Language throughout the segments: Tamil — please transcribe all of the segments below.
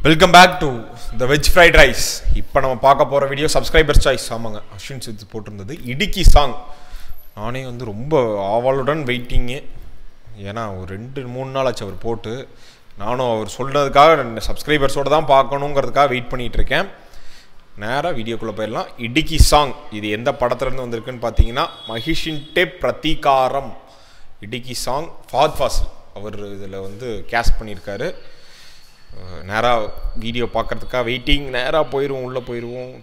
Welcome back to the veg fried rice இப்போ நம்ம பார்க்க போகிற வீடியோ சப்ஸ்கிரைபர் சாய்ஸ் ஆமாங்க அஸ்வின் சித்து போட்டிருந்தது இடுக்கி சாங் நானே வந்து ரொம்ப ஆவலுடன் வெயிட்டிங்கு ஏன்னா ஒரு ரெண்டு மூணு நாள் ஆச்சு அவர் போட்டு நானும் அவர் சொல்கிறதுக்காக சப்ஸ்கிரைபர்ஸோடு தான் பார்க்கணுங்கிறதுக்காக வெயிட் பண்ணிகிட்டு இருக்கேன் நேராக வீடியோக்குள்ளே போயிடலாம் இடுக்கி சாங் இது எந்த படத்துலேருந்து வந்திருக்குன்னு பார்த்தீங்கன்னா மகிஷின்டே பிரதீகாரம் இடுக்கி சாங் ஃபாத் ஃபாசில் அவர் இதில் வந்து கேஸ்ட் பண்ணியிருக்காரு நேராக வீடியோ பார்க்குறதுக்காக வெயிட்டிங் நேராக போயிடுவோம் உள்ளே போயிடுவோம்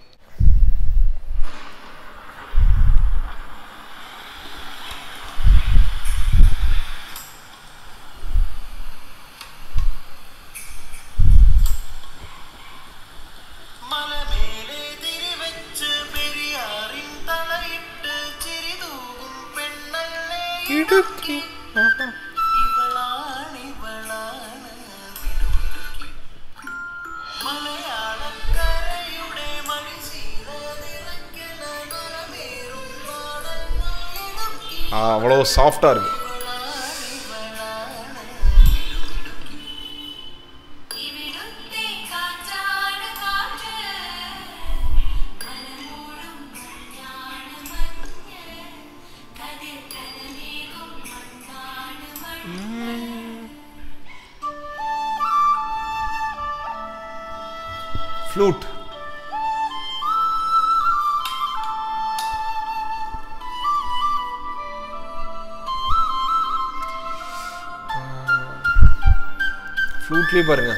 മലമേലെ തിരിവെച്ച് പെരിയാറിൻ തലയിട്ട് ചിരിതൂകും പെണ്ണല്ലേ இடுக்கி ഇവളാണിവളാണ് മിടുമിടുക്കി. മലയാളക്കരയുടെ മണിശീല നിറയ്ക്കണ നരമേറും നാടങ്ങൾ ഇടുക്കി. அவ்வளோ சாஃப்டாக இருக்குது ഇവളാണിവളാണ് ഇവിടുത്തെ കാറ്റാണ് കാറ്റ് കരമൂടും മഞ്ഞാണ് മഞ്ഞ് കതിർ കരമേകും മണ്ണാണ് മണ്ണ് ஃப்ளூட் ஃப்ளூட்லேயே பாருங்க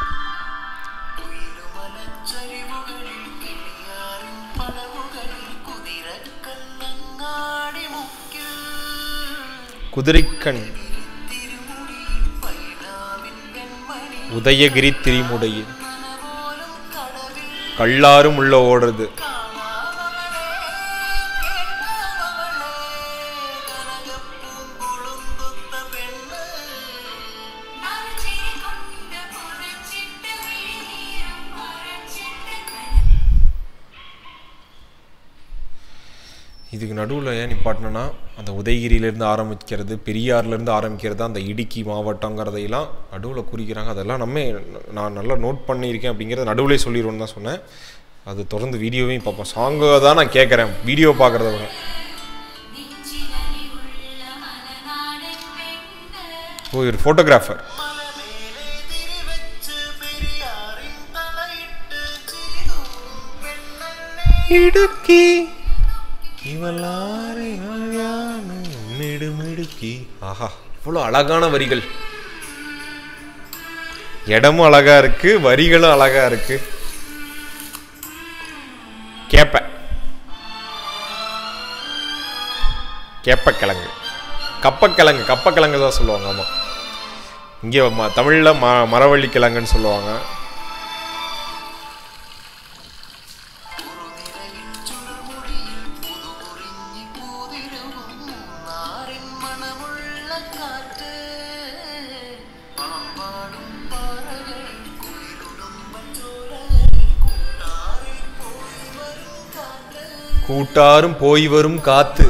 ഉയരുമലച്ചരിവുകളിൽ കിളിയാറിൻ പടവുകളിൽ കുതിരക്കണ്ണങ്ങാടി മുക്കിൽ குதிரைக்கண் തിരുമുടിയിൽ പൈതാവിൻ പെൺമണി உதயகிரி திரிமுடையில் നനപോലും കടവിൽ கல்லாரும் உள்ள ஓடுறது കാണാമവളെ കേൾക്കാമവളെ കനകപ്പൂങ്കുളുന്തുത്ത പെണ്ണ് നറുചിരി കൊണ്ട് പുറച്ചിട്ട് വിഴിനീരും മറച്ചിട്ട് കന இதுக்கு நடுவில் ஏன் நிப்பாட்டினா அந்த உதயகிரியிலேருந்து ஆரம்பிக்கிறது பெரியார்லேருந்து ஆரம்பிக்கிறது அந்த இடுக்கி மாவட்டங்கிறதையெல்லாம் நடுவில் குறிக்கிறாங்க அதெல்லாம் நம்ம நான் நல்லா நோட் பண்ணியிருக்கேன் அப்படிங்கிறத நடுவுலே சொல்லிடுவோன்னு தான் சொன்னேன் அது தொடர்ந்து வீடியோவையும் பார்ப்போம் சாங்கை தான் நான் கேட்குறேன் வீடியோ பார்க்குறத விட നെഞ്ചിലലിവുള്ള മലനാടൻ പെണ്ണ് ஓ ஒரு ஃபோட்டோகிராஃபர் മലമേലെ തിരിവെച്ച് പെരിയാറിൻ തലയിട്ട് ചിരിതൂകും പെണ്ണല്ലേ இடுக்கி இவளாரே மிடுமிடுக்கி ஆஹா இவ்வளோ அழகான வரிகள் இடமும் அழகா இருக்கு வரிகளும் அழகா இருக்கு கேப்ப கேப்பக்கிழங்கு கப்பக்கிழங்கு கப்பக்கிழங்கு தான் சொல்லுவாங்க ஆமாம் இங்கே ம தமிழில் ம மரவள்ளி கிழங்குன்னு சொல்லுவாங்க കുറുനിരയിൽ ചുടുമുടിയിൽ പുതുകുറിഞ്ഞി പൂതിരുവും മൂന്നാറിൻ മണമുള്ള കാറ്റ് പാമ്പാടും പാറകളിൽ കുയിലുടുമ്പൻ ചോരകളിൽ കൂട്ടാറിൽ പോയി വരും കാറ്റ് கூட்டாரும் போய் வரும் காத்து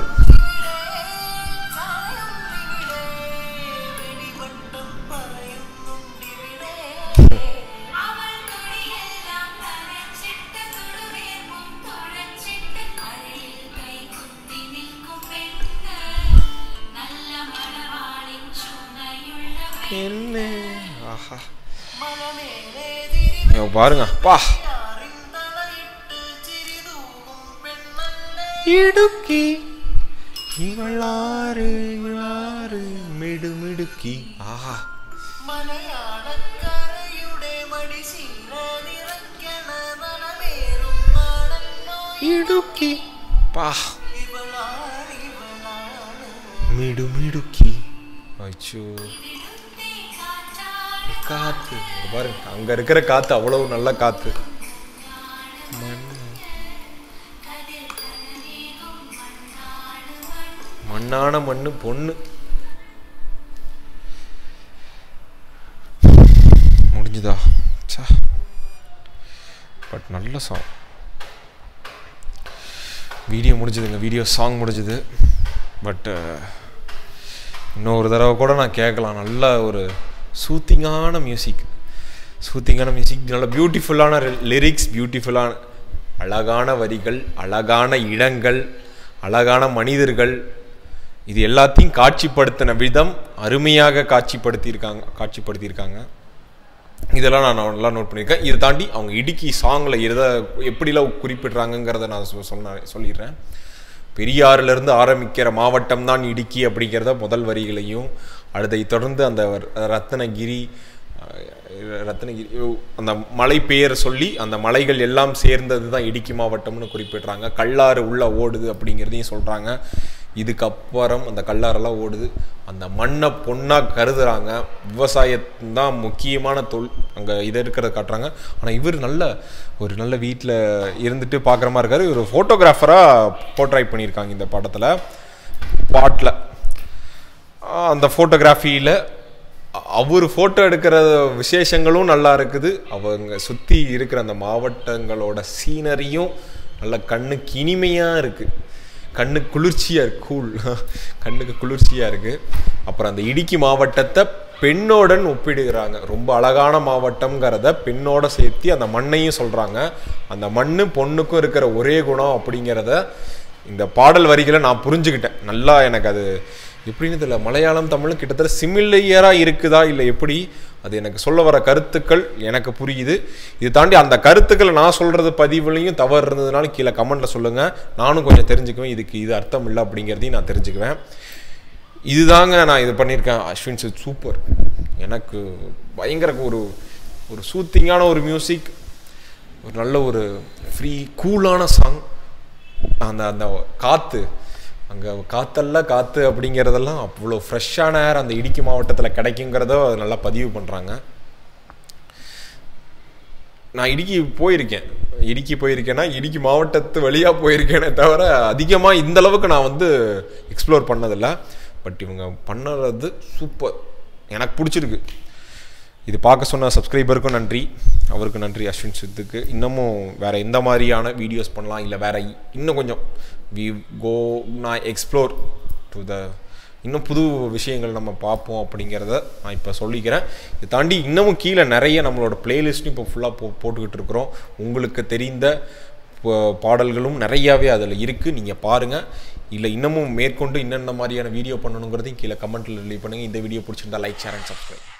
ചായം ഇവിടെ വെടിവട്ടം പറയുന്നുണ്ടിവിടെ അവൾ തുടിയെല്ലാം നനച്ചിട്ട് തുടുവേർപ്പും തുഴച്ചിട്ട് കരയിൽ കൈകുത്തി നിൽക്കും പെണ്ണ് നല്ല മണവാളിൻ ചുമയുള്ള என்ன ஆஹா മലമേലെ തിരി இங்க பாருங்க பா യാറിൻ തലയിട്ട് ചിരിതൂകും പെണ്ണല്ലേ இடுக்கி இவளாறு இவளாறு மிடுமிடுக்கி ஆஹா മലയാളക്കരയുടെ മടിശീല നിറയ്ക്കണ നനമേറും നാടല്ലോ இடுக்கி பா ഇവളാണ് ഇവളാണ് மிடுமிடுக்கி அச்சோ ഇവിടുത്തെ കാറ്റാണ് காத்து இங்க பாருங்க அங்க இருக்கிற காத்து அவ்வளவு நல்ல காத்து மண் കതിർ കരമേകും മണ്ണാണ് മണ്ണ് மண்ணான மண்ணு பொண்ணு முடிஞ்சுதா சா பட் நல்ல சாங் வீடியோ முடிஞ்சுதுங்க வீடியோ சாங் முடிஞ்சுது பட்டு இன்னொரு தடவை கூட நான் கேட்கலாம் நல்ல ஒரு சூத்திங்கான மியூசிக் சூத்திங்கான மியூசிக் நல்ல பியூட்டிஃபுல்லான லிரிக்ஸ் பியூட்டிஃபுல்லான அழகான வரிகள் அழகான இடங்கள் அழகான மனிதர்கள் இது எல்லாத்தையும் காட்சிப்படுத்தின விதம் அருமையாக காட்சிப்படுத்தியிருக்காங்க காட்சிப்படுத்தியிருக்காங்க இதெல்லாம் நான் நல்லா நோட் பண்ணியிருக்கேன் இதை தாண்டி அவங்க இடுக்கி சாங்கில் எதை எப்படிலாம் குறிப்பிடுறாங்கங்கிறத நான் சொ- சொன்ன சொல்லிடுறேன் பெரியாறிலிருந்து ஆரம்பிக்கிற மாவட்டம் தான் இடுக்கி அப்படிங்கிறத முதல் வரிகளையும் அதை தொடர்ந்து அந்த ரத்னகிரி அஹ், ரத்னகிரி ஓ, அந்த மலை பெயர் சொல்லி அந்த மலைகள் எல்லாம் சேர்ந்தது தான் இடுக்கி மாவட்டம்னு குறிப்பிடுறாங்க கல்லாறு உள்ள ஓடுது அப்படிங்கிறதையும் சொல்கிறாங்க இதுக்கப்புறம் அந்த கல்லாறெல்லாம் ஓடுது அந்த மண்ணை பொண்ணாக கருதுறாங்க விவசாயம் தான் முக்கியமான தொல் அங்கே இதை இருக்கிறத காட்டுறாங்க ஆனால் இவர் நல்ல ஒரு நல்ல வீட்டில் இருந்துட்டு பார்க்குற மாதிரி இருக்காரு இவர் ஃபோட்டோகிராஃபராக போர்ட்ரைட் பண்ணியிருக்காங்க இந்த படத்தில் பாட்டில் அந்த ஃபோட்டோகிராஃபியில் அவர் ஃபோட்டோ எடுக்கிற விசேஷங்களும் நல்லா இருக்குது அவங்க சுற்றி இருக்கிற அந்த மாவட்டங்களோட சீனரியும் நல்ல கண்ணுக்கு இனிமையாக இருக்குது கண்ணு குளிர்ச்சியாக இருக்கு கூல் கண்ணுக்கு குளிர்ச்சியாக இருக்குது அப்புறம் அந்த இடுக்கி மாவட்டத்தை பெண்ணோடன் ஒப்பிடுகிறாங்க ரொம்ப அழகான மாவட்டம்ங்கிறத பெண்ணோட சேர்த்து அந்த மண்ணையும் சொல்கிறாங்க அந்த மண்ணு பொண்ணுக்கும் இருக்கிற ஒரே குணம் அப்படிங்கிறத இந்த பாடல் வரிகளை நான் புரிஞ்சுக்கிட்டேன் நல்லா எனக்கு அது எப்படின்னு தெரியல மலையாளம் தமிழும் கிட்டத்தட்ட சிமிலியராக இருக்குதா இல்லை எப்படி அது எனக்கு சொல்ல வர கருத்துக்கள் எனக்கு புரியுது இது தாண்டி அந்த கருத்துக்களை நான் சொல்கிறது பதிவுலையும் தவறு இருந்ததுனால கீழே கமெண்ட்டில் சொல்லுங்கள் நானும் கொஞ்சம் தெரிஞ்சுக்குவேன் இதுக்கு இது அர்த்தம் இல்லை அப்படிங்கிறதையும் நான் தெரிஞ்சுக்குவேன் இதுதாங்க நான் இது பண்ணியிருக்கேன் அஸ்வின் சித் சூப்பர் எனக்கு பயங்கர ஒரு ஒரு சூத்திங்கான ஒரு மியூசிக் ஒரு நல்ல ஒரு ஃப்ரீ கூலான சாங் அந்த அந்த காற்று அங்கே காத்தெல்லாம் காற்று அப்படிங்கிறதெல்லாம் அவ்வளோ ஃப்ரெஷ்ஷான ஏர் அந்த இடுக்கி மாவட்டத்தில் கிடைக்குங்கிறத அது நல்லா பதிவு பண்ணுறாங்க நான் இடுக்கி போயிருக்கேன் இடுக்கி போயிருக்கேன்னா இடுக்கி மாவட்டத்து வழியாக போயிருக்கேனே தவிர அதிகமாக இந்த அளவுக்கு நான் வந்து எக்ஸ்ப்ளோர் பண்ணதில்லை பட் இவங்க பண்ணுறது சூப்பர் எனக்கு பிடிச்சிருக்கு இது பார்க்க சொன்ன சப்ஸ்கிரைபருக்கும் நன்றி அவருக்கு நன்றி அஸ்வின் சித்துக்கு இன்னமும் வேறு எந்த மாதிரியான வீடியோஸ் பண்ணலாம் இல்லை வேறு இன்னும் கொஞ்சம் வி கோ நான் எக்ஸ்ப்ளோர் டு த இன்னும் புது விஷயங்கள் நம்ம பார்ப்போம் அப்படிங்கிறத நான் இப்போ சொல்லிக்கிறேன் இதை தாண்டி இன்னமும் கீழே நிறைய நம்மளோட பிளேலிஸ்ட்டும் இப்போ ஃபுல்லாக போ போட்டுக்கிட்டு இருக்கிறோம் உங்களுக்கு தெரிந்த ப- பாடல்களும் நிறையாவே அதில் இருக்குது நீங்கள் பாருங்கள் இல்லை இன்னமும் மேற்கொண்டு என்னென்ன மாதிரியான வீடியோ பண்ணணுங்கிறதையும் கீழே கமெண்ட்டில் ரிலீவ் பண்ணுங்கள் இந்த வீடியோ பிடிச்சிருந்தா லைக் ஷேர் அண்ட் சப்ஸ்கிரைப்